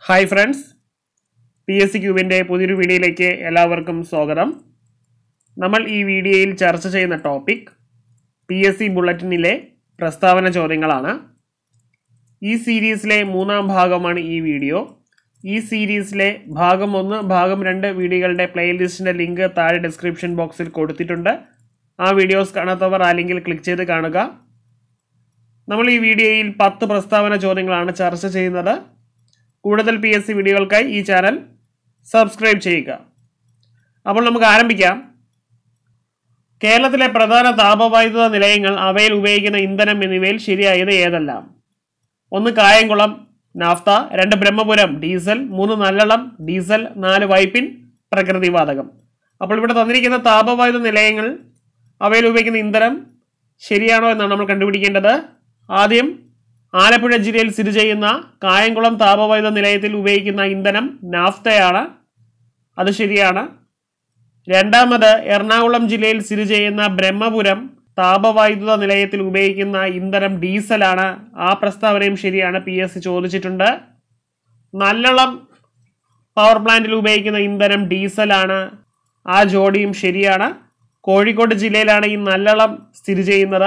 hi friends P S C ക്യൂബിൻ്റെ പുതിയൊരു വീഡിയോയിലേക്ക് എല്ലാവർക്കും സ്വാഗതം നമ്മൾ ഈ വീഡിയോയിൽ ചർച്ച ചെയ്യുന്ന ടോപ്പിക് പി എസ് സി ബുള്ളറ്റിനിലെ പ്രസ്താവന ചോദ്യങ്ങളാണ് ഈ സീരീസിലെ മൂന്നാം ഭാഗമാണ് ഈ വീഡിയോ ഈ സീരീസിലെ ഭാഗം ഒന്ന് ഭാഗം രണ്ട് വീഡിയോകളുടെ പ്ലേലിസ്റ്റിൻ്റെ ലിങ്ക് താഴെ ഡിസ്ക്രിപ്ഷൻ ബോക്സിൽ കൊടുത്തിട്ടുണ്ട് ആ വീഡിയോസ് കാണാത്തവർ ആ ലിങ്കിൽ ക്ലിക്ക് ചെയ്ത് കാണുക നമ്മൾ ഈ വീഡിയോയിൽ പത്ത് പ്രസ്താവന ചോദ്യങ്ങളാണ് ചർച്ച ചെയ്യുന്നത് കൂടുതൽ പി എസ് സി വീഡിയോകൾക്കായി ഈ ചാനൽ സബ്സ്ക്രൈബ് ചെയ്യുക അപ്പോൾ നമുക്ക് ആരംഭിക്കാം കേരളത്തിലെ പ്രധാന താപവൈദ്യുത നിലയങ്ങൾ അവയിൽ ഉപയോഗിക്കുന്ന ഇന്ധനം എന്നിവയിൽ ശരിയായത് ഏതെല്ലാം ഒന്ന് കായംകുളം നാഫ്ത രണ്ട് ബ്രഹ്മപുരം ഡീസൽ മൂന്ന് നല്ലളം ഡീസൽ നാല് വൈപ്പിൻ പ്രകൃതിവാതകം അപ്പോൾ ഇവിടെ തന്നിരിക്കുന്ന താപവൈദ്യുത നിലയങ്ങൾ അവയിൽ ഉപയോഗിക്കുന്ന ഇന്ധനം ശരിയാണോ എന്നാണ് നമ്മൾ കണ്ടുപിടിക്കേണ്ടത് ആദ്യം ആലപ്പുഴ ജില്ലയിൽ സ്ഥിതി ചെയ്യുന്ന കായംകുളം താപവൈദ്യുത നിലയത്തിൽ ഉപയോഗിക്കുന്ന ഇന്ധനം നാഫ്തയാണ് അത് ശരിയാണ് രണ്ടാമത് എറണാകുളം ജില്ലയിൽ സ്ഥിതി ചെയ്യുന്ന ബ്രഹ്മപുരം താപവൈദ്യുത നിലയത്തിൽ ഉപയോഗിക്കുന്ന ഇന്ധനം ഡീസലാണ് ആ പ്രസ്താവനയും ശരിയാണ് പി എസ് സി ചോദിച്ചിട്ടുണ്ട് നല്ലളം പവർ പ്ലാന്റിൽ ഉപയോഗിക്കുന്ന ഇന്ധനം ഡീസലാണ് ആ ജോഡിയും ശരിയാണ് കോഴിക്കോട് ജില്ലയിലാണ് ഈ നല്ലളം സ്ഥിതി ചെയ്യുന്നത്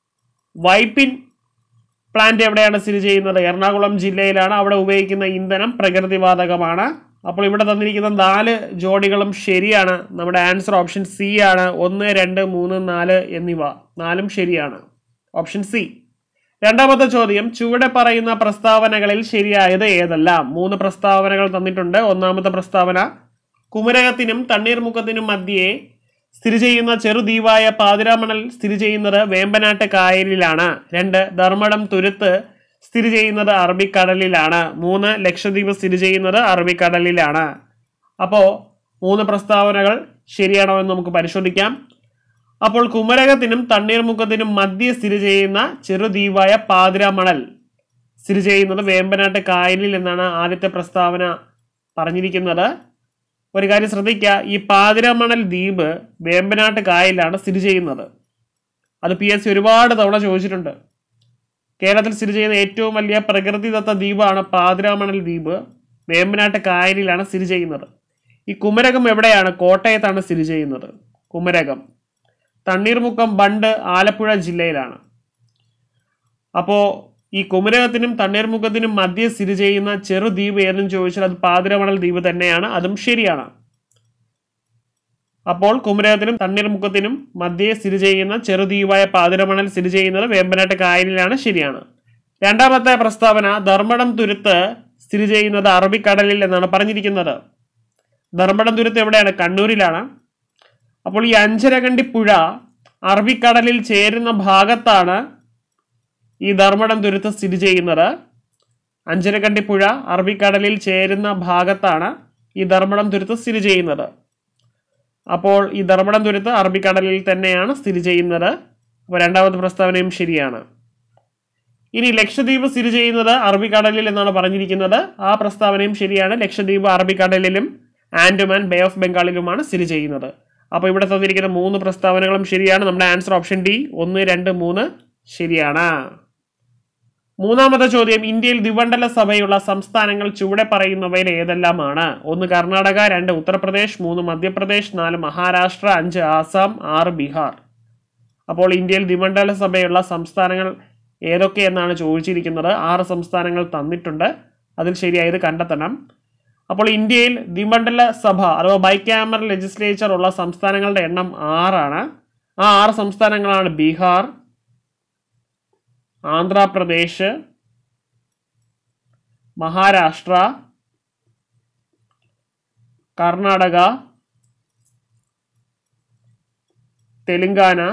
വൈപ്പിൻ പ്ലാന്റ് എവിടെയാണ് സ്ഥിതി ചെയ്യുന്നത് എറണാകുളം ജില്ലയിലാണ് അവിടെ ഉപയോഗിക്കുന്ന ഇന്ധനം പ്രകൃതിവാതകമാണ് അപ്പോൾ ഇവിടെ തന്നിരിക്കുന്ന നാല് ജോഡികളും ശരിയാണ് നമ്മുടെ ആൻസർ ഓപ്ഷൻ സി ആണ് ഒന്ന് രണ്ട് മൂന്ന് നാല് എന്നിവ നാലും ശരിയാണ് ഓപ്ഷൻ സി രണ്ടാമത്തെ ചോദ്യം ചുവടെ പറയുന്ന പ്രസ്താവനകളിൽ ശരിയായത് ഏതെല്ലാം മൂന്ന് പ്രസ്താവനകൾ തന്നിട്ടുണ്ട് ഒന്നാമത്തെ പ്രസ്താവന കുമരകത്തിനും തണ്ണീർമുഖത്തിനും മധ്യേ സ്ഥിതി ചെയ്യുന്ന ചെറുദ്വീപായ പാതിരാമണൽ സ്ഥിതി ചെയ്യുന്നത് വേമ്പനാട്ട് കായലിലാണ് രണ്ട് ധർമ്മടം തുരുത്ത് സ്ഥിതി ചെയ്യുന്നത് അറബിക്കടലിലാണ് മൂന്ന് ലക്ഷദ്വീപ് സ്ഥിതി ചെയ്യുന്നത് അറബിക്കടലിലാണ് അപ്പോൾ മൂന്ന് പ്രസ്താവനകൾ ശരിയാണോ എന്ന് നമുക്ക് പരിശോധിക്കാം അപ്പോൾ കുമരകത്തിനും തണ്ണീർമുഖത്തിനും മധ്യേ സ്ഥിതി ചെയ്യുന്ന ചെറുദ്വീപായ പാതിരാമണൽ സ്ഥിതി ചെയ്യുന്നത് വേമ്പനാട്ട് കായലിൽ എന്നാണ് ആദ്യത്തെ പ്രസ്താവന പറഞ്ഞിരിക്കുന്നത് ഒരു കാര്യം ശ്രദ്ധിക്കുക ഈ പാതിരമണൽ ദ്വീപ് വേമ്പനാട്ട് കായലിലാണ് സ്ഥിതി ചെയ്യുന്നത് അത് പി എസ് സി ഒരുപാട് തവണ ചോദിച്ചിട്ടുണ്ട് കേരളത്തിൽ സ്ഥിതി ചെയ്യുന്ന ഏറ്റവും വലിയ പ്രകൃതിദത്ത ദ്വീപാണ് പാതിരാമണൽ ദ്വീപ് വേമ്പനാട്ട് കായലിലാണ് സ്ഥിതി ചെയ്യുന്നത് ഈ കുമരകം എവിടെയാണ് കോട്ടയത്താണ് സ്ഥിതി ചെയ്യുന്നത് കുമരകം തണ്ണീർമുക്കം ബണ്ട് ആലപ്പുഴ ജില്ലയിലാണ് അപ്പോൾ ഈ കുമരകത്തിനും തണ്ണീർമുഖത്തിനും മധ്യ സ്ഥിതി ചെയ്യുന്ന ചെറുദ്വീപ് ഏതെന്ന് ചോദിച്ചാൽ അത് പാതിരമണൽ ദ്വീപ് തന്നെയാണ് അതും ശരിയാണ് അപ്പോൾ കുമരകത്തിനും തണ്ണീർമുഖത്തിനും മധ്യേ സ്ഥിതി ചെയ്യുന്ന ചെറുദ്വീപായ പാതിരമണൽ സ്ഥിതി ചെയ്യുന്നത് വേമ്പനാട്ട് കായലിലാണ് ശരിയാണ് രണ്ടാമത്തെ പ്രസ്താവന ധർമ്മടം തുരുത്ത് സ്ഥിതി ചെയ്യുന്നത് അറബിക്കടലിൽ എന്നാണ് പറഞ്ഞിരിക്കുന്നത് ധർമ്മടം തുരുത്ത് എവിടെയാണ് കണ്ണൂരിലാണ് അപ്പോൾ ഈ അഞ്ചരകണ്ടി പുഴ അറബിക്കടലിൽ ചേരുന്ന ഭാഗത്താണ് ഈ ധർമ്മടം തുരുത്ത് സ്ഥിതി ചെയ്യുന്നത് അഞ്ചരക്കണ്ടി പുഴ അറബിക്കടലിൽ ചേരുന്ന ഭാഗത്താണ് ഈ ധർമ്മടം തുരുത്ത് സ്ഥിതി ചെയ്യുന്നത് അപ്പോൾ ഈ ധർമ്മടം തുരുത്ത് അറബിക്കടലിൽ തന്നെയാണ് സ്ഥിതി ചെയ്യുന്നത് അപ്പോൾ രണ്ടാമത്തെ പ്രസ്താവനയും ശരിയാണ് ഇനി ലക്ഷദ്വീപ് സ്ഥിതി ചെയ്യുന്നത് അറബിക്കടലിൽ എന്നാണ് പറഞ്ഞിരിക്കുന്നത് ആ പ്രസ്താവനയും ശരിയാണ് ലക്ഷദ്വീപ് അറബിക്കടലിലും ആൻഡമാൻ ബേ ഓഫ് ബംഗാളിലുമാണ് സ്ഥിതി ചെയ്യുന്നത് അപ്പോൾ ഇവിടെ തന്നിരിക്കുന്ന മൂന്ന് പ്രസ്താവനകളും ശരിയാണ് നമ്മുടെ ആൻസർ ഓപ്ഷൻ ഡി ഒന്ന് രണ്ട് മൂന്ന് ശരിയാണ് മൂന്നാമത്തെ ചോദ്യം ഇന്ത്യയിൽ ദ്വിമണ്ഡല സഭയുള്ള സംസ്ഥാനങ്ങൾ ചുവടെ പറയുന്നവയിൽ ഏതെല്ലാമാണ് ഒന്ന് കർണാടക രണ്ട് ഉത്തർപ്രദേശ് മൂന്ന് മധ്യപ്രദേശ് നാല് മഹാരാഷ്ട്ര അഞ്ച് ആസാം ആറ് ബീഹാർ അപ്പോൾ ഇന്ത്യയിൽ ദ്വിമണ്ഡല സഭയുള്ള സംസ്ഥാനങ്ങൾ ഏതൊക്കെ എന്നാണ് ചോദിച്ചിരിക്കുന്നത് ആറ് സംസ്ഥാനങ്ങൾ തന്നിട്ടുണ്ട് അതിൽ ശരിയായത് കണ്ടെത്തണം അപ്പോൾ ഇന്ത്യയിൽ ദ്വിമണ്ഡല സഭ അഥവാ ബൈക്യാമറൽ ലെജിസ്ലേച്ചർ ഉള്ള സംസ്ഥാനങ്ങളുടെ എണ്ണം ആറാണ് ആ ആറ് സംസ്ഥാനങ്ങളാണ് ബീഹാർ ആന്ധ്രാപ്രദേശ് മഹാരാഷ്ട്ര കർണാടക തെലുങ്കാന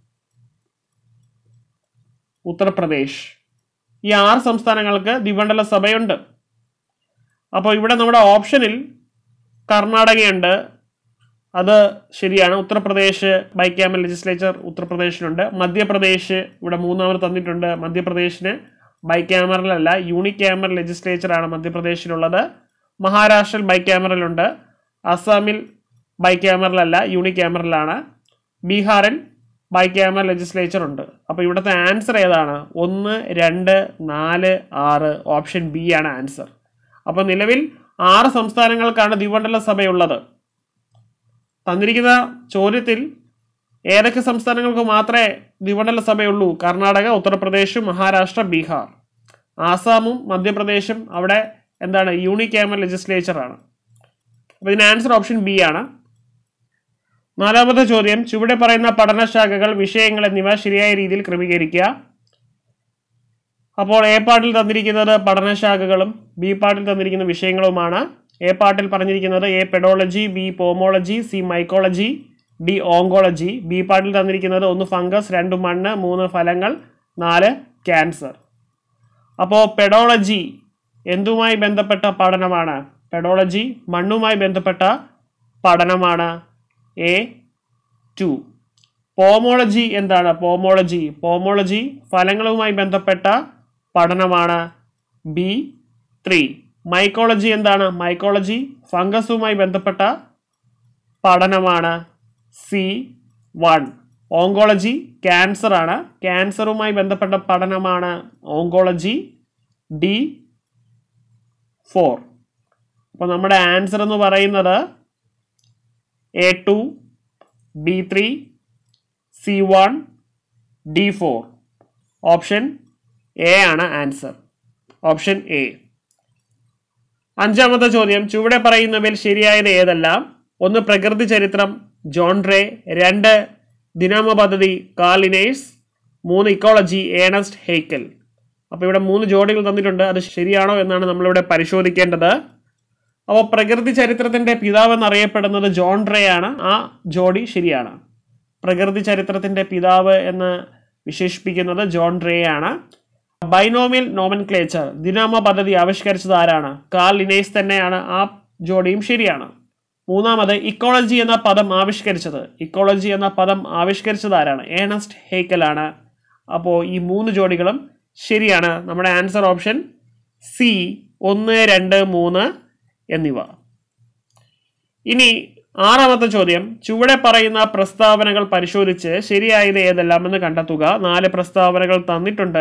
ഉത്തർപ്രദേശ് ഈ ആറ് സംസ്ഥാനങ്ങൾക്ക് ദ്വിമണ്ഡല സഭയുണ്ട് അപ്പോൾ ഇവിടെ നമ്മുടെ ഓപ്ഷനിൽ കർണാടകയുണ്ട് അത് ശരിയാണ് ഉത്തർപ്രദേശ് ബൈക്യാമൽ ലെജിസ്ലേച്ചർ ഉത്തർപ്രദേശിലുണ്ട് മധ്യപ്രദേശ് ഇവിടെ മൂന്നാമത് തന്നിട്ടുണ്ട് മധ്യപ്രദേശിന് ബൈക്യാമറലല്ല യൂണിക്യാമറൽ ലെജിസ്ലേച്ചർ ആണ് മധ്യപ്രദേശിലുള്ളത് മഹാരാഷ്ട്രയിൽ ബൈക്യാമറലുണ്ട് അസാമിൽ ബൈക്യാമറലല്ല യൂണിക്യാമറലാണ് ബീഹാറിൽ ബൈക്യാമറൽ ലെജിസ്ലേച്ചർ ഉണ്ട് അപ്പോൾ ഇവിടുത്തെ ആൻസർ ഏതാണ് ഒന്ന് രണ്ട് നാല് ആറ് ഓപ്ഷൻ ബി ആണ് ആൻസർ അപ്പോൾ നിലവിൽ ആറ് സംസ്ഥാനങ്ങൾക്കാണ് ദ്വിമണ്ഡല സഭയുള്ളത് തന്നിരിക്കുന്ന ചോദ്യത്തിൽ ഏതൊക്കെ സംസ്ഥാനങ്ങൾക്ക് മാത്രമേ ദ്വിമണ്ഡല സഭയുള്ളൂ കർണാടക ഉത്തർപ്രദേശ് മഹാരാഷ്ട്ര ബീഹാർ ആസാമും മധ്യപ്രദേശും അവിടെ എന്താണ് യൂണിക്യാമൽ ലെജിസ്ലേച്ചർ ആണ് അപ്പോൾ ഇതിന് ആൻസർ ഓപ്ഷൻ ബി ആണ് നാലാമത്തെ ചോദ്യം ചുവടെ പറയുന്ന പഠനശാഖകൾ വിഷയങ്ങൾ എന്നിവ ശരിയായ രീതിയിൽ ക്രമീകരിക്കുക അപ്പോൾ എ പാർട്ടിൽ തന്നിരിക്കുന്നത് പഠനശാഖകളും ബി പാർട്ടിൽ തന്നിരിക്കുന്ന വിഷയങ്ങളുമാണ് എ പാർട്ടിൽ പറഞ്ഞിരിക്കുന്നത് A pedology B pomology C mycology D oncology B പാർട്ടിൽ തന്നിരിക്കുന്നത് ഒന്ന് ഫംഗസ് രണ്ട് മണ്ണ് മൂന്ന് ഫലങ്ങൾ നാല് ക്യാൻസർ അപ്പോൾ പെഡോളജി എന്തുമായി ബന്ധപ്പെട്ട പഠനമാണ് പെഡോളജി മണ്ണുമായി ബന്ധപ്പെട്ട പഠനമാണ് എ ടു പോമോളജി എന്താണ് പോമോളജി പോമോളജി ഫലങ്ങളുമായി ബന്ധപ്പെട്ട പഠനമാണ് ബി ത്രീ മൈക്കോളജി എന്താണ് മൈക്കോളജി ഫംഗസുമായി ബന്ധപ്പെട്ട പഠനമാണ് സി വൺ ഓങ്കോളജി ക്യാൻസർ ആണ് ക്യാൻസറുമായി ബന്ധപ്പെട്ട പഠനമാണ് ഓങ്കോളജി ഡി ഫോർ അപ്പോൾ നമ്മുടെ ആൻസർ എന്ന് പറയുന്നത് A two B three C one D four option A ആണ് ആൻസർ ഓപ്ഷൻ എ അഞ്ചാമത്തെ ചോദ്യം ചുവടെ പറയുന്നവയിൽ ശരിയായത് ഏതെല്ലാം ഒന്ന് പ്രകൃതി ചരിത്രം ജോൺട്രേ രണ്ട് ദിനാമ പദ്ധതി കാലിനേഴ്സ് മൂന്ന് ഇക്കോളജി ഏണസ്റ്റ് ഹെയ്ക്കൽ അപ്പോൾ ഇവിടെ മൂന്ന് ജോഡികൾ തന്നിട്ടുണ്ട് അത് ശരിയാണോ എന്നാണ് നമ്മളിവിടെ പരിശോധിക്കേണ്ടത് അപ്പോൾ പ്രകൃതി ചരിത്രത്തിന്റെ പിതാവ് എന്നറിയപ്പെടുന്നത് ജോൺ റേ ആണ് ആ ജോഡി ശരിയാണ് പ്രകൃതി ചരിത്രത്തിന്റെ പിതാവ് എന്ന് വിശേഷിപ്പിക്കുന്നത് ജോൺ റേ ആണ് ബൈനോമിയൽ നോമൻ ക്ലേച്ചർ ദിനാമ പദ്ധതി ആവിഷ്കരിച്ചത് ആരാണ് കാൽ ലിനേസ് തന്നെയാണ് ആ ജോഡിയും ശരിയാണ് മൂന്നാമത് ഇക്കോളജി എന്ന പദം ആവിഷ്കരിച്ചത് ഇക്കോളജി എന്ന പദം ആവിഷ്കരിച്ചത് ആരാണ് ഏണസ്റ്റ് ഹേക്കലാണ് അപ്പോൾ ഈ മൂന്ന് ജോഡികളും ശരിയാണ് നമ്മുടെ ആൻസർ ഓപ്ഷൻ സി ഒന്ന് രണ്ട് മൂന്ന് എന്നിവ ഇനി ആറാമത്തെ ചോദ്യം ചുവടെ പറയുന്ന പ്രസ്താവനകൾ പരിശോധിച്ച് ശരിയായത് ഏതെല്ലാം എന്ന് കണ്ടെത്തുക നാല് പ്രസ്താവനകൾ തന്നിട്ടുണ്ട്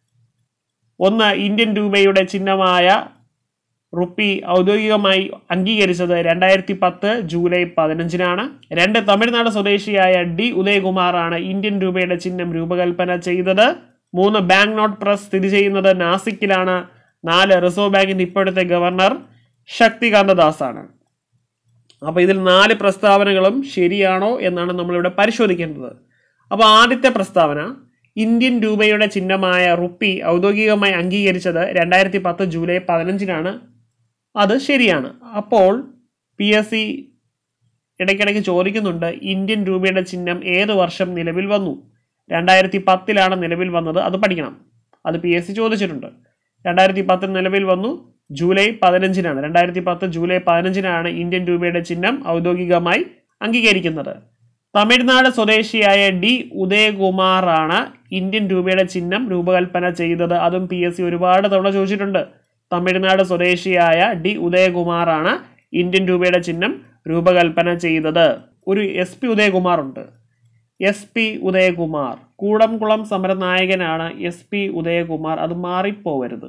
ഒന്ന് ഇന്ത്യൻ രൂപയുടെ ചിഹ്നമായ റുപ്പി ഔദ്യോഗികമായി അംഗീകരിച്ചത് രണ്ടായിരത്തി പത്ത് ജൂലൈ പതിനഞ്ചിനാണ് രണ്ട് തമിഴ്നാട് സ്വദേശിയായ ഡി ഉദയകുമാറാണ് ഇന്ത്യൻ രൂപയുടെ ചിഹ്നം രൂപകൽപ്പന ചെയ്തത് മൂന്ന് ബാങ്ക് നോട്ട് പ്രസ് സ്ഥിതി ചെയ്യുന്നത് നാസിക്കിലാണ് നാല് റിസർവ് ബാങ്കിന്റെ ഇപ്പോഴത്തെ ഗവർണർ ശക്തികാന്ത ദാസ് ആണ് അപ്പോൾ ഇതിൽ നാല് പ്രസ്താവനകളും ശരിയാണോ എന്നാണ് നമ്മളിവിടെ പരിശോധിക്കേണ്ടത് അപ്പോൾ ആദ്യത്തെ പ്രസ്താവന ഇന്ത്യൻ രൂപയുടെ ചിഹ്നമായ റുപ്പി ഔദ്യോഗികമായി അംഗീകരിച്ചത് രണ്ടായിരത്തി പത്ത് ജൂലൈ പതിനഞ്ചിനാണ് അത് ശരിയാണ് അപ്പോൾ പി എസ് സി ഇടയ്ക്കിടയ്ക്ക് ചോദിക്കുന്നുണ്ട് ഇന്ത്യൻ രൂപയുടെ ചിഹ്നം ഏത് വർഷം നിലവിൽ വന്നു രണ്ടായിരത്തി പത്തിലാണ് നിലവിൽ വന്നത് അത് പഠിക്കണം അത് പി എസ് സി ചോദിച്ചിട്ടുണ്ട് രണ്ടായിരത്തി പത്തിൽ നിലവിൽ വന്നു ജൂലൈ പതിനഞ്ചിനാണ് രണ്ടായിരത്തി പത്ത് ജൂലൈ പതിനഞ്ചിനാണ് ഇന്ത്യൻ രൂപയുടെ ചിഹ്നം ഔദ്യോഗികമായി അംഗീകരിക്കുന്നത് തമിഴ്നാട് സ്വദേശിയായ ഡി ഉദയകുമാറാണ് ഇന്ത്യൻ രൂപയുടെ ചിഹ്നം രൂപകൽപ്പന ചെയ്തത് അതും പി എസ് സി ഒരുപാട് തവണ ചോദിച്ചിട്ടുണ്ട് തമിഴ്നാട് സ്വദേശിയായ ഡി ഉദയകുമാറാണ് ഇന്ത്യൻ രൂപയുടെ ചിഹ്നം രൂപകൽപ്പന ചെയ്തത് ഒരു എസ് പി ഉദയകുമാർ ഉണ്ട് എസ് പി ഉദയകുമാർ കൂടംകുളം സമരനായകനാണ് എസ് പി ഉദയകുമാർ അത് മാറിപ്പോവരുത്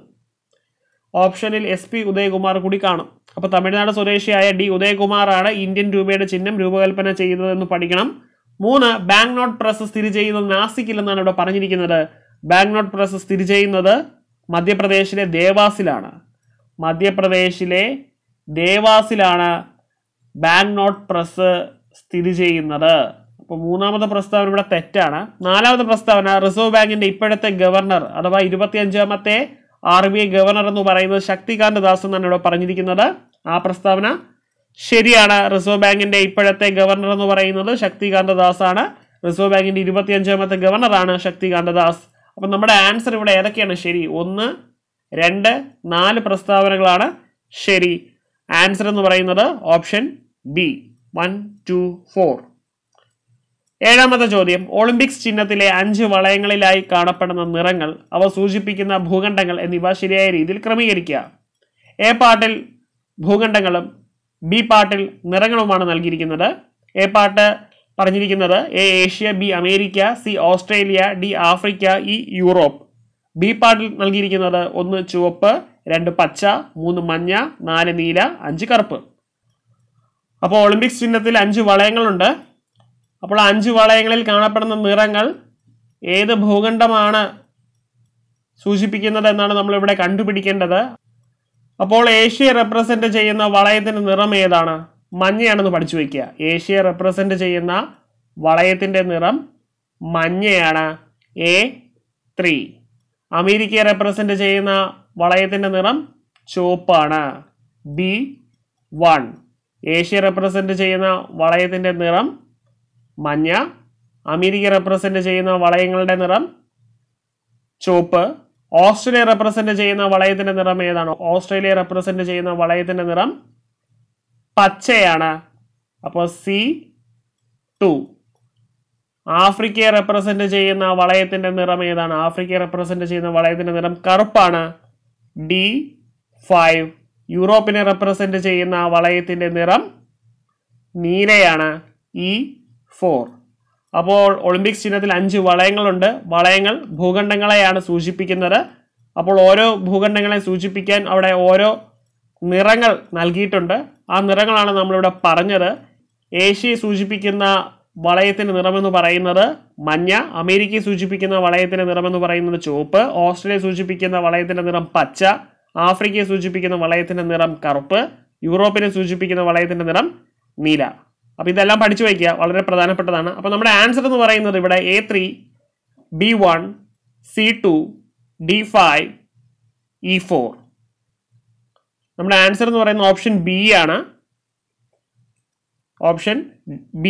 ഓപ്ഷനിൽ എസ് പി ഉദയകുമാർ കൂടി കാണും അപ്പോൾ തമിഴ്നാട് സ്വദേശിയായ ഡി ഉദയകുമാറാണ് ഇന്ത്യൻ രൂപയുടെ ചിഹ്നം രൂപകൽപ്പന ചെയ്തതെന്ന് പഠിക്കണം മൂന്ന് ബാങ്ക് നോട്ട് പ്രസ് സ്ഥിതി ചെയ്യുന്നത് നാസിക്കിൽ എന്നാണ് ഇവിടെ പറഞ്ഞിരിക്കുന്നത് ബാങ്ക് നോട്ട് പ്രസ് സ്ഥിതി ചെയ്യുന്നത് മധ്യപ്രദേശിലെ ദേവാസിലാണ് മധ്യപ്രദേശിലെ ദേവാസിലാണ് ബാങ്ക് നോട്ട് പ്രസ് സ്ഥിതി ചെയ്യുന്നത് അപ്പോൾ മൂന്നാമത്തെ പ്രസ്താവന ഇവിടെ തെറ്റാണ് നാലാമത്തെ പ്രസ്താവന റിസർവ് ബാങ്കിന്റെ ഇപ്പോഴത്തെ ഗവർണർ അഥവാ ഇരുപത്തിയഞ്ചാമത്തെ ആർ ബി ഐ ഗവർണർ എന്ന് പറയുന്നത് ശക്തികാന്ത ദാസ് എന്നാണ് ഇവിടെ പറഞ്ഞിരിക്കുന്നത് ആ പ്രസ്താവന ശരിയാണ് റിസർവ് ബാങ്കിന്റെ ഇപ്പോഴത്തെ ഗവർണർ എന്ന് പറയുന്നത് ശക്തികാന്ത ദാസ് ആണ് റിസർവ് ബാങ്കിന്റെ ഇരുപത്തിയഞ്ചാമത്തെ ഗവർണറാണ് ശക്തികാന്ത ദാസ് അപ്പം നമ്മുടെ ആൻസർ ഇവിടെ ഏതൊക്കെയാണ് ശരി ഒന്ന് രണ്ട് നാല് പ്രസ്താവനകളാണ് ശരി ആൻസർ എന്ന് പറയുന്നത് option B one two four ഏഴാമത്തെ ചോദ്യം ഒളിമ്പിക്സ് ചിഹ്നത്തിലെ അഞ്ച് വളയങ്ങളിലായി കാണപ്പെടുന്ന നിറങ്ങൾ അവ സൂചിപ്പിക്കുന്ന ഭൂഖണ്ഡങ്ങൾ എന്നിവ ശരിയായ രീതിയിൽ ക്രമീകരിക്കുക എ പാർട്ടിൽ ഭൂഖണ്ഡങ്ങളും ബി പാർട്ടിൽ നിറങ്ങളുമാണ് നൽകിയിരിക്കുന്നത് എ പാർട്ട് പറഞ്ഞിരിക്കുന്നത് A Asia B America C Australia D Africa E Europe B പാർട്ടിൽ നൽകിയിരിക്കുന്നത് ഒന്ന് ചുവപ്പ് രണ്ട് പച്ച മൂന്ന് മഞ്ഞ നാല് നീല അഞ്ച് കറുപ്പ് അപ്പോൾ ഒളിമ്പിക്സ് ചിഹ്നത്തിൽ അഞ്ച് വളയങ്ങളുണ്ട് അപ്പോൾ ആ അഞ്ച് വളയങ്ങളിൽ കാണപ്പെടുന്ന നിറങ്ങൾ ഏത് ഭൂഖണ്ഡമാണ് സൂചിപ്പിക്കുന്നത് എന്നാണ് നമ്മളിവിടെ കണ്ടുപിടിക്കേണ്ടത് അപ്പോൾ ഏഷ്യ റെപ്രസെന്റ് ചെയ്യുന്ന വളയത്തിന്റെ നിറം ഏതാണ് മഞ്ഞയാണെന്ന് പഠിച്ചു വയ്ക്കുക ഏഷ്യ റെപ്രസെന്റ് ചെയ്യുന്ന വളയത്തിന്റെ നിറം മഞ്ഞയാണ് എ ത്രീ അമേരിക്കയെ റെപ്രസെന്റ് ചെയ്യുന്ന വളയത്തിന്റെ നിറം ചുവപ്പാണ് ബി വൺ ഏഷ്യ റെപ്രസെന്റ് ചെയ്യുന്ന വളയത്തിന്റെ നിറം മഞ്ഞ അമേരിക്ക റെപ്രസെന്റ് ചെയ്യുന്ന വളയങ്ങളുടെ നിറം ചുവപ്പ് ഓസ്ട്രേലിയ റെപ്രസെന്റ് ചെയ്യുന്ന വളയത്തിന്റെ നിറം ഏതാണ് ഓസ്ട്രേലിയ റെപ്രസെന്റ് ചെയ്യുന്ന വളയത്തിന്റെ നിറം പച്ചയാണ് അപ്പോൾ സി ടു ആഫ്രിക്കയെ റെപ്രസെന്റ് ചെയ്യുന്ന വളയത്തിന്റെ നിറം ഏതാണ് ആഫ്രിക്കയെ റെപ്രസെന്റ് ചെയ്യുന്ന വളയത്തിന്റെ നിറം കറുപ്പാണ് ഡി ഫൈവ് യൂറോപ്പിനെ റെപ്രസെന്റ് ചെയ്യുന്ന വളയത്തിന്റെ നിറം നീലയാണ് ഇ ഫോർ അപ്പോൾ ഒളിമ്പിക്സ് ചിഹ്നത്തിൽ അഞ്ച് വളയങ്ങളുണ്ട് വളയങ്ങൾ ഭൂഖണ്ഡങ്ങളെയാണ് സൂചിപ്പിക്കുന്നത് അപ്പോൾ ഓരോ ഭൂഖണ്ഡങ്ങളെ സൂചിപ്പിക്കാൻ അവിടെ ഓരോ നിറങ്ങൾ നൽകിയിട്ടുണ്ട് ആ നിറങ്ങളാണ് നമ്മളിവിടെ പറഞ്ഞത് ഏഷ്യയെ സൂചിപ്പിക്കുന്ന വളയത്തിന്റെ നിറമെന്ന് പറയുന്നത് മഞ്ഞ അമേരിക്കയെ സൂചിപ്പിക്കുന്ന വളയത്തിന്റെ നിറമെന്ന് പറയുന്നത് ചുവപ്പ് ഓസ്ട്രേലിയ സൂചിപ്പിക്കുന്ന വളയത്തിന്റെ നിറം പച്ച ആഫ്രിക്കയെ സൂചിപ്പിക്കുന്ന വളയത്തിന്റെ നിറം കറുപ്പ് യൂറോപ്പിനെ സൂചിപ്പിക്കുന്ന വളയത്തിന്റെ നിറം നീല അപ്പോൾ ഇതെല്ലാം പഠിച്ചു വയ്ക്കുക വളരെ പ്രധാനപ്പെട്ടതാണ് അപ്പോൾ നമ്മുടെ ആൻസർ എന്ന് പറയുന്നത് ഇവിടെ A three B one C two D five E four നമ്മുടെ ആൻസർ എന്ന് പറയുന്ന ഓപ്ഷൻ ബി ആണ് ഓപ്ഷൻ ബി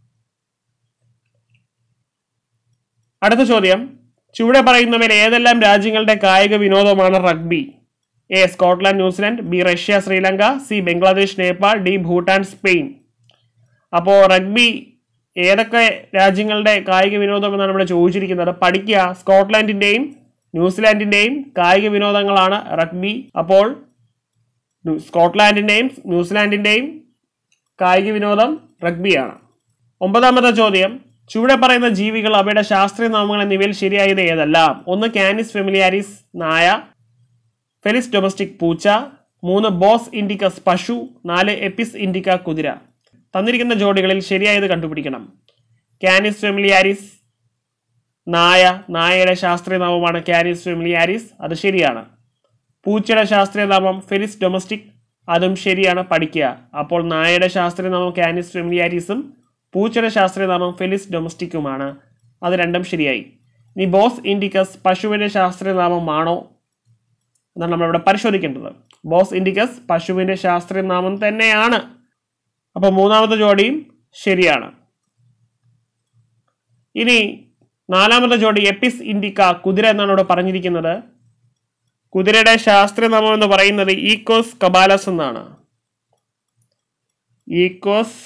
അടുത്ത ചോദ്യം ചുവടെ പറയുന്നവയിൽ ഏതെല്ലാം രാജ്യങ്ങളുടെ കായിക വിനോദമാണ് rugby A Scotland New Zealand B Russia Sri Lanka C Bangladesh Nepal D Bhutan Spain അപ്പോൾ റഗ്ബി ഏതൊക്കെ രാജ്യങ്ങളുടെ കായിക വിനോദം എന്നാണ് ഇവിടെ ചോദിച്ചിരിക്കുന്നത് പഠിക്കുക സ്കോട്ട്ലാൻഡിൻ്റെയും ന്യൂസിലാൻഡിൻ്റെയും കായിക വിനോദങ്ങളാണ് റഗ്ബി അപ്പോൾ ന്യൂ- സ്കോട്ട്ലാൻഡിൻ്റെയും ന്യൂസിലാൻഡിൻ്റെയും കായിക വിനോദം റഗ്ബിയാണ് ഒമ്പതാമത്തെ ചോദ്യം ചുവടെ പറയുന്ന ജീവികൾ അവയുടെ ശാസ്ത്രീയ നാമങ്ങൾ എന്നിവയിൽ ശരിയായത് ഏതെല്ലാം ഒന്ന് കാനിസ് ഫെമിലിയാരിസ് നായ ഫെലിസ് ഡൊമസ്റ്റിക് പൂച്ച മൂന്ന് ബോസ് ഇൻഡിക്കസ് പശു നാല് എപ്പിസ് ഇൻഡിക്ക കുതിര തന്നിരിക്കുന്ന ജോഡികളിൽ ശരിയായത് കണ്ടുപിടിക്കണം കാനിസ് ഫെമിലിയാരിസ് നായ നായയുടെ ശാസ്ത്രീയ നാമമാണ് കാനിസ് ഫെമിലിയാരിസ് അത് ശരിയാണ് പൂച്ചയുടെ ശാസ്ത്രീയ നാമം ഫെലിസ് ഡൊമസ്റ്റിക് അതും ശരിയാണ് പഠിക്കുക അപ്പോൾ നായയുടെ ശാസ്ത്രീയ നാമം കാനിസ് ഫെമിലിയാരിസും പൂച്ചയുടെ ശാസ്ത്രീയ നാമം ഫെലിസ് ഡൊമസ്റ്റിക്കുമാണ് അത് രണ്ടും ശരിയായി ഇനി ബോസ് ഇൻഡിക്കസ് പശുവിൻ്റെ ശാസ്ത്രീയ നാമമാണോ എന്നാണ് നമ്മളിവിടെ പരിശോധിക്കേണ്ടത് ബോസ് ഇൻഡിക്കസ് പശുവിൻ്റെ ശാസ്ത്രീയ നാമം തന്നെയാണ് അപ്പോൾ മൂന്നാമത്തെ ജോഡിയും ശരിയാണ് ഇനി നാലാമത്തെ ജോഡി എപ്പിസ് ഇൻഡിക്ക കുതിര എന്നാണ് ഇവിടെ പറഞ്ഞിരിക്കുന്നത് കുതിരയുടെ ശാസ്ത്രീയ നാമം എന്ന് പറയുന്നത് ഈക്കോസ് കബാലസ് എന്നാണ് ഈക്കോസ്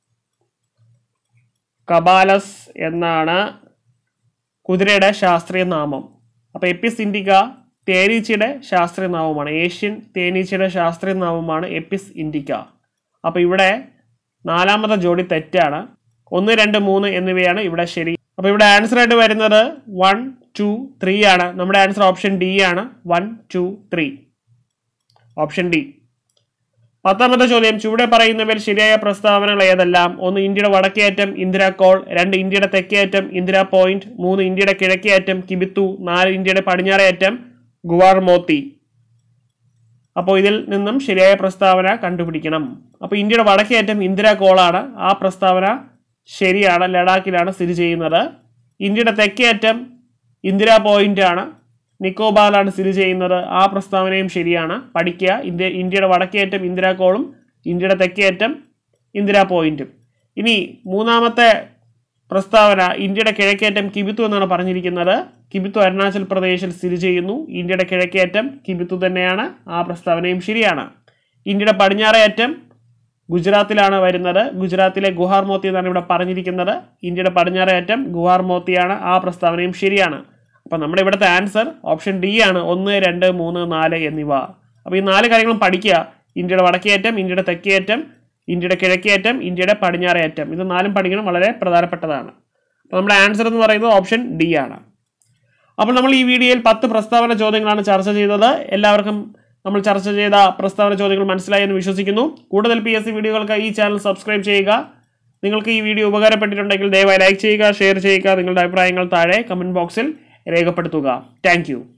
കബാലസ് എന്നാണ് കുതിരയുടെ ശാസ്ത്രീയ നാമം അപ്പോൾ എപ്പിസ് ഇൻഡിക്ക തേനീച്ചയുടെ ശാസ്ത്രീയ നാമമാണ് ഏഷ്യൻ തേനീച്ചയുടെ ശാസ്ത്രീയ നാമമാണ് എപ്പിസ് ഇൻഡിക്ക അപ്പോൾ ഇവിടെ നാലാമത്തെ ജോഡി തെറ്റാണ് ഒന്ന് രണ്ട് മൂന്ന് എന്നിവയാണ് ഇവിടെ ശരി അപ്പോൾ ഇവിടെ ആൻസർ ആയിട്ട് വരുന്നത് വൺ ടു ത്രീ ആണ് നമ്മുടെ ആൻസർ ഓപ്ഷൻ ഡി ആണ് one two three option D പത്താമത്തെ ചോദ്യം ചുവടെ പറയുന്നവയിൽ ശരിയായ പ്രസ്താവനകൾ ഏതെല്ലാം ഒന്ന് ഇന്ത്യയുടെ വടക്കേ അറ്റം ഇന്ദിരാ കോൾ രണ്ട് ഇന്ത്യയുടെ തെക്കേ അറ്റം ഇന്ദിരാ പോയിന്റ് മൂന്ന് ഇന്ത്യയുടെ കിഴക്കേ അറ്റം കിബിത്തു നാല് ഇന്ത്യയുടെ പടിഞ്ഞാറേ അറ്റം ഗുവാർ മോത്തി അപ്പോൾ ഇതിൽ നിന്നും ശരിയായ പ്രസ്താവന കണ്ടുപിടിക്കണം അപ്പോൾ ഇന്ത്യയുടെ വടക്കേ അറ്റം ഇന്ദിരാ കോളാണ് ആ പ്രസ്താവന ശരിയാണ് ലഡാക്കിലാണ് സ്ഥിതി ചെയ്യുന്നത് ഇന്ത്യയുടെ തെക്കേ അറ്റം ഇന്ദിരാ പോയിന്റ് ആണ് നിക്കോബാറിലാണ് സ്ഥിതി ചെയ്യുന്നത് ആ പ്രസ്താവനയും ശരിയാണ് പഠിക്കുക ഇന്ത്യ ഇന്ത്യയുടെ വടക്കേ അറ്റം ഇന്ദിരാ കോളും ഇന്ത്യയുടെ തെക്കേ അറ്റം ഇന്ദിരാ പോയിന്റും ഇനി മൂന്നാമത്തെ പ്രസ്താവന ഇന്ത്യയുടെ കിഴക്കേറ്റം കിബിത്തു എന്നാണ് പറഞ്ഞിരിക്കുന്നത് കിബിത്തു അരുണാചൽ പ്രദേശിൽ സ്ഥിതി ചെയ്യുന്നു ഇന്ത്യയുടെ കിഴക്കേറ്റം കിബിത്തു തന്നെയാണ് ആ പ്രസ്താവനയും ശരിയാണ് ഇന്ത്യയുടെ പടിഞ്ഞാറേ അറ്റം ഗുജറാത്തിലാണ് വരുന്നത് ഗുജറാത്തിലെ ഗുഹാർ മോത്തി എന്നാണ് ഇവിടെ പറഞ്ഞിരിക്കുന്നത് ഇന്ത്യയുടെ പടിഞ്ഞാറേ അറ്റം ഗുഹാർ മോത്തിയാണ് ആ പ്രസ്താവനയും ശരിയാണ് അപ്പം നമ്മുടെ ഇവിടുത്തെ ആൻസർ ഓപ്ഷൻ ഡി ആണ് ഒന്ന് രണ്ട് മൂന്ന് നാല് എന്നിവ അപ്പോൾ ഈ നാല് കാര്യങ്ങളും പഠിക്കുക ഇന്ത്യയുടെ വടക്കേ അറ്റം ഇന്ത്യയുടെ തെക്കേ അറ്റം ഇന്ത്യയുടെ കിഴക്കേ അറ്റം ഇന്ത്യയുടെ പടിഞ്ഞാറേ അറ്റം ഇത് നാലും പഠിക്കണം വളരെ പ്രധാനപ്പെട്ടതാണ് അപ്പോൾ നമ്മുടെ ആൻസർ എന്ന് പറയുന്നത് ഓപ്ഷൻ ഡി ആണ് അപ്പോൾ നമ്മൾ ഈ വീഡിയോയിൽ പത്ത് പ്രസ്താവന ചോദ്യങ്ങളാണ് ചർച്ച ചെയ്തത് എല്ലാവർക്കും നമ്മൾ ചർച്ച ചെയ്ത പ്രസ്താവന ചോദ്യങ്ങൾ മനസ്സിലായി എന്ന് വിശ്വസിക്കുന്നു കൂടുതൽ പി എസ് സി വീഡിയോകൾക്ക് ഈ ചാനൽ സബ്സ്ക്രൈബ് ചെയ്യുക നിങ്ങൾക്ക് ഈ വീഡിയോ ഉപകാരപ്പെട്ടിട്ടുണ്ടെങ്കിൽ ദയവായി ലൈക്ക് ചെയ്യുക ഷെയർ ചെയ്യുക നിങ്ങളുടെ അഭിപ്രായങ്ങൾ താഴെ കമൻറ്റ് ബോക്സിൽ രേഖപ്പെടുത്തുക താങ്ക്